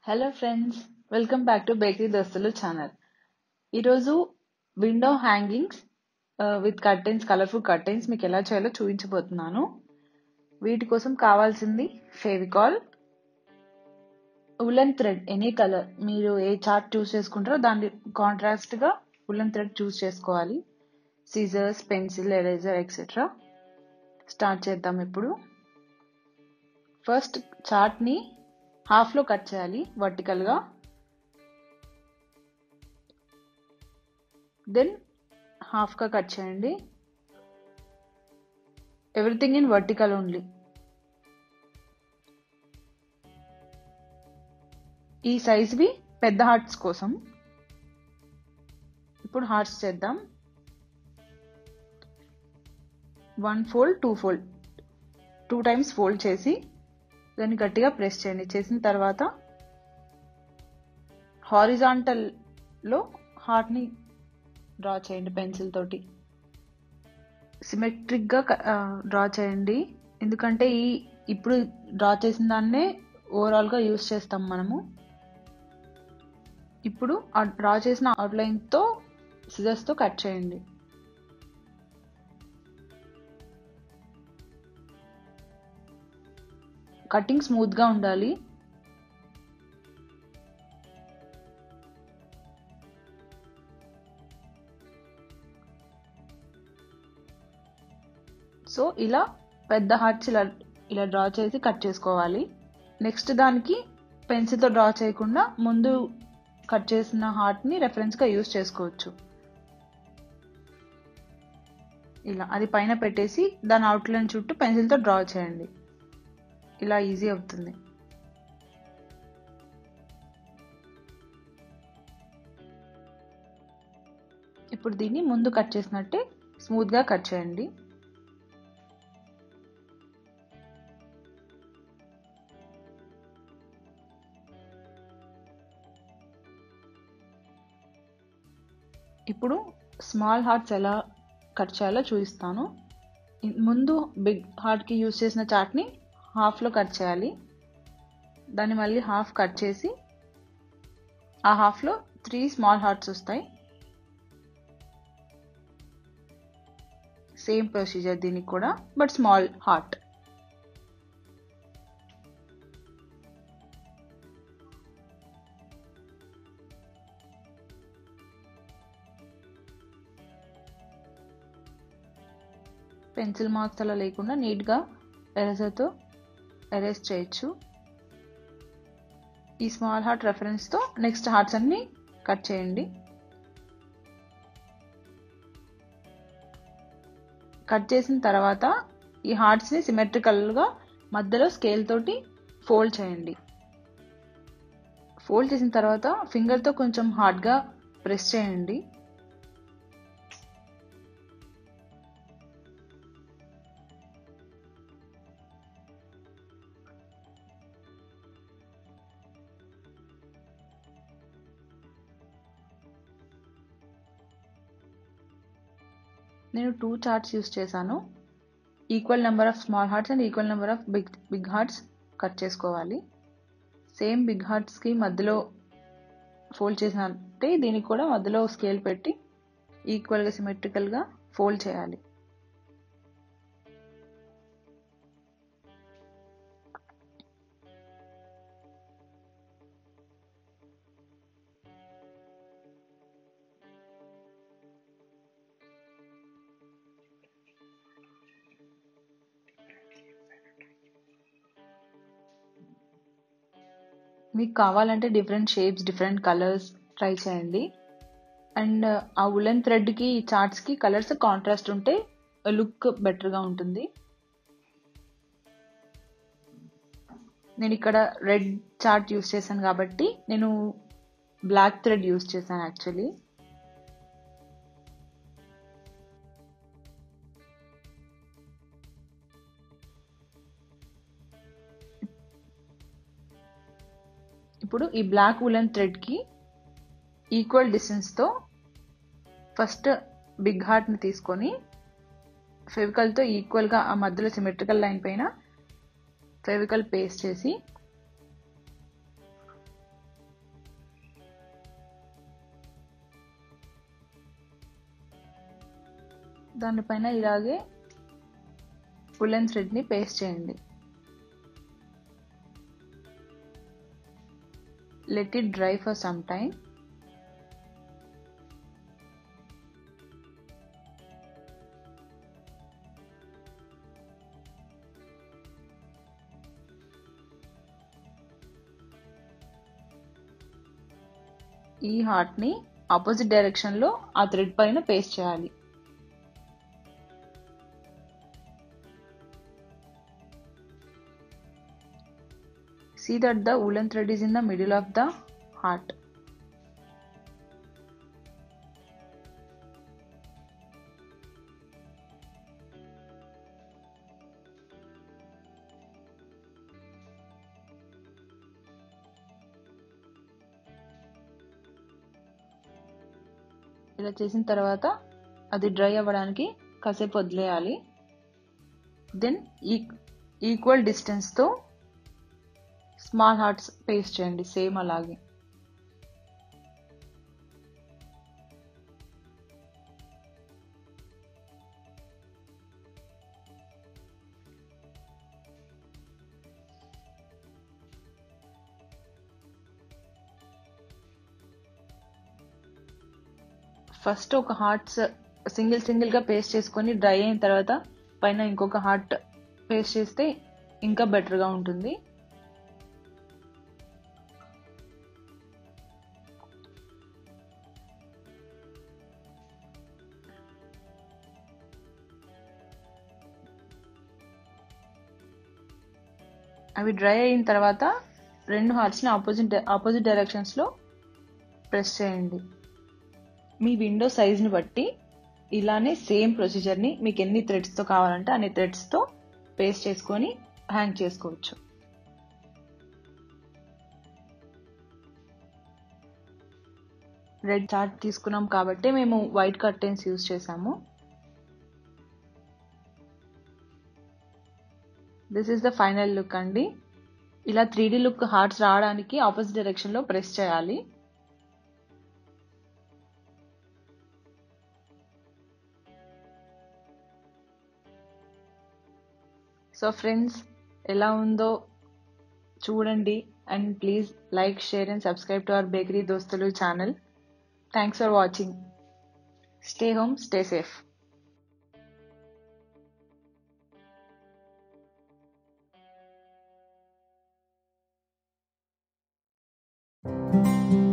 hello friends welcome back to bakery దోస్తులు channel ఈరోజు window hangings with curtains colourful curtains మీకు ఎలా చేయాలో చూపించబోతున్నాను వీటి కోసం కావాల్సింది Fevicol woollen thread any colour మీరు ఏ చార్ట్ చూస్ చేసుకుంటారో దాని కాంట్రాస్ట్గా ఉలెన్ థ్రెడ్ చూస్ చేసుకోవాలి scissors pencil eraser etcetera start చేద్దాం ఇప్పుడు ఫస్ట్ చార్ట్ని హాఫ్లో కట్ చేయాలి వర్టికల్గా దెన్ హాఫ్గా కట్ చేయండి ఎవ్రీథింగ్ ఇన్ వర్టికల్ ఓన్లీ ఈ సైజ్వి పెద్ద హార్ట్స్ కోసం ఇప్పుడు హార్ట్స్ చేద్దాం one fold two fold two times fold చేసి దాన్ని గట్టిగా ప్రెస్ చేయండి చేసిన తర్వాత హారిజాంటల్లో హార్ట్ని డ్రా చేయండి పెన్సిల్ తోటి సిమెట్రిక్గా డ్రా చేయండి ఎందుకంటే ఈ ఇప్పుడు డ్రా చేసిన దాన్నే ఓవరాల్గా యూస్ చేస్తాం మనము ఇప్పుడు ఆ డ్రా చేసిన అవుట్లైన్తో సిజర్స్తో కట్ చేయండి కటింగ్ స్మూత్గా ఉండాలి సో ఇలా పెద్ద హార్ట్స్ ఇలా ఇలా డ్రా చేసి కట్ చేసుకోవాలి నెక్స్ట్ దానికి పెన్సిల్తో డ్రా చేయకుండా ముందు కట్ చేసిన హార్ట్ని రెఫరెన్స్గా యూస్ చేసుకోవచ్చు ఇలా అది పైన పెట్టేసి దాని అవుట్లైన్ చుట్టూ పెన్సిల్తో డ్రా చేయండి ఇలా ఈజీ అవుతుంది ఇప్పుడు దీన్ని ముందు కట్ చేసినట్టే స్మూత్గా కట్ చేయండి ఇప్పుడు స్మాల్ హార్ట్స్ ఎలా కట్ చేయాలో చూపిస్తాను ముందు బిగ్ హార్ట్కి యూస్ చేసిన చాట్ని హాఫ్లో కట్ చేయాలి దాన్ని మళ్ళీ హాఫ్ కట్ చేసి ఆ హాఫ్లో త్రీ స్మాల్ హార్ట్స్ వస్తాయి సేమ్ ప్రొసీజర్ దీనికి కూడా but small heart pencil marks అలా లేకుండా నీట్గా ఎరేజర్తో ఎరేజ్ చేయొచ్చు ఈ స్మాల్ హార్ట్ రెఫరెన్స్తో నెక్స్ట్ హార్ట్స్ అన్ని కట్ చేయండి కట్ చేసిన తర్వాత ఈ హార్ట్స్ని సిమెట్రికల్గా మధ్యలో స్కేల్ తోటి ఫోల్డ్ చేయండి ఫోల్డ్ చేసిన తర్వాత ఫింగర్తో కొంచెం హార్డ్గా ప్రెస్ చేయండి నేను టూ చార్ట్స్ యూస్ చేశాను equal number of small hearts and equal number of big big hearts cut చేసుకోవాలి సేమ్ బిగ్ హార్ట్స్కి మధ్యలో ఫోల్డ్ చేసినట్టే దీనికి కూడా మధ్యలో స్కేల్ పెట్టి ఈక్వల్గా సిమెట్రికల్గా ఫోల్డ్ చేయాలి మీకు కావాలంటే different shapes different colours try చేయండి అండ్ ఆ ఉలెన్ థ్రెడ్కి చార్ట్స్కి కలర్స్ కాంట్రాస్ట్ ఉంటే లుక్ బెటర్గా ఉంటుంది నేను ఇక్కడ రెడ్ చార్ట్ యూస్ చేశాను కాబట్టి నేను బ్లాక్ థ్రెడ్ యూస్ చేశాను యాక్చువల్లీ ఇప్పుడు ఈ బ్లాక్ ఉలెన్ థ్రెడ్కి ఈక్వల్ డిస్టెన్స్తో ఫస్ట్ బిగ్ హార్ట్ని తీసుకొని ఫెవికల్తో ఈక్వల్గా ఆ మధ్యలో సిమెట్రికల్ లైన్ పైన ఫెవికల్ పేస్ట్ చేసి దానిపైన ఇలాగే ఉలెన్ థ్రెడ్ని పేస్ట్ చేయండి let it dry for some time ఈ హార్ట్ని ఆపోజిట్ డైరెక్షన్లో ఆ థ్రెడ్ పైన పేస్ట్ చేయాలి see that the woolen thread is in the middle of the heart ఇలా చేసిన తర్వాత అది డ్రై అవ్వడానికి కాసేపు వదిలేయాలి దెన్ ఈక్వల్ డిస్టెన్స్తో స్మాల్ హార్ట్స్ పేస్ట్ చేయండి సేమ్ అలాగే ఫస్ట్ ఒక హార్ట్స్ సింగిల్ సింగిల్గా పేస్ట్ చేసుకొని డ్రై అయిన తర్వాత పైన ఇంకొక హార్ట్ పేస్ట్ చేస్తే ఇంకా బెటర్గా ఉంటుంది అవి డ్రై అయిన తర్వాత రెండు హార్ట్స్ని ఆపోజిట్ ఆపోజిట్ డైరెక్షన్స్లో ప్రెస్ చేయండి మీ విండో సైజ్ని బట్టి ఇలానే సేమ్ ప్రొసీజర్ని మీకు ఎన్ని థ్రెడ్స్తో కావాలంటే అన్ని థ్రెడ్స్తో పేస్ట్ చేసుకొని హ్యాంగ్ చేసుకోవచ్చు రెడ్ చార్ట్ తీసుకున్నాం కాబట్టి మేము వైట్ కర్టెన్స్ యూజ్ చేసాము this is the final look అండి ఇలా త్రీ లుక్ హార్ట్స్ రావడానికి ఆపోజిట్ డైరెక్షన్లో ప్రెస్ చేయాలి సో ఫ్రెండ్స్ ఎలా ఉందో చూడండి and please like share and subscribe to our bakery దోస్తులు channel thanks for watching stay home stay safe thank you